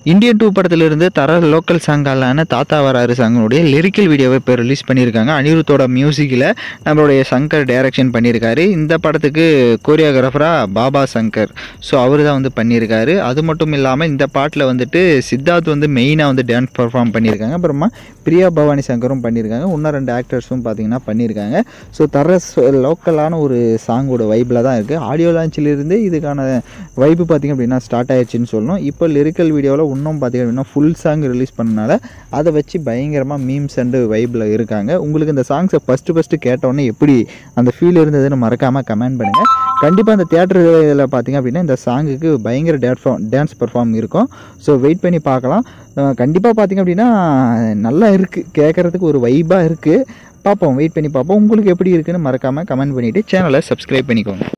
Indian two படத்திலிருந்து தர local சாங்காலான தாத்தா வராரு சாங்கனுடைய லிரிக்கல் வீடியோவை இப்போ ரிலீஸ் பண்ணியிருக்காங்க அனிருத்தோட மியூசிக்கில் நம்மளுடைய சங்கர் டைரக்ஷன் பண்ணியிருக்காரு இந்த படத்துக்கு கோரியோகிராஃபராக பாபா சங்கர் ஸோ அவர் தான் வந்து பண்ணியிருக்காரு அது மட்டும் இல்லாமல் இந்த பாட்டில் வந்துட்டு சித்தார்த் வந்து மெயினாக வந்து டான்ஸ் பர்ஃபார்ம் பண்ணியிருக்காங்க அப்புறமா பிரியா பவானி சங்கரும் பண்ணியிருக்காங்க இன்னும் ரெண்டு ஆக்டர்ஸும் பார்த்தீங்கன்னா பண்ணியிருக்காங்க ஸோ தர லோக்கலான ஒரு சாங்கோட வைப்பில் தான் இருக்குது ஆடியோ லான்ச்சிலிருந்து இதுக்கான வைப்பு பார்த்திங்க அப்படின்னா ஸ்டார்ட் ஆயிடுச்சுன்னு சொல்லணும் இப்போ லிரிக்கல் வீடியோவில் இன்னும் பார்த்திங்க அப்படின்னா ஃபுல் சாங் ரிலீஸ் பண்ணனால அதை வச்சு பயங்கரமாக மீம்ஸ் அண்டு வைப்பில் இருக்காங்க உங்களுக்கு இந்த சாங்ஸை ஃபஸ்ட்டு ஃபஸ்ட்டு கேட்டோன்னே எப்படி அந்த ஃபீல் இருந்ததுன்னு மறக்காமல் கமெண்ட் பண்ணுங்கள் கண்டிப்பாக அந்த தேட்டரில் பார்த்தீங்க அப்படின்னா இந்த சாங்குக்கு பயங்கர டேட்ஃபார்ம் டான்ஸ் பர்ஃபார்ம் இருக்கும் ஸோ வெயிட் பண்ணி பார்க்கலாம் கண்டிப்பாக பார்த்தீங்க அப்படின்னா நல்லா இருக்குது கேட்குறதுக்கு ஒரு வைபாக இருக்குது பார்ப்போம் வெயிட் பண்ணி பார்ப்போம் உங்களுக்கு எப்படி இருக்குன்னு மறக்காமல் கமெண்ட் பண்ணிவிட்டு சேனலை சப்ஸ்கிரைப் பண்ணிக்கோங்க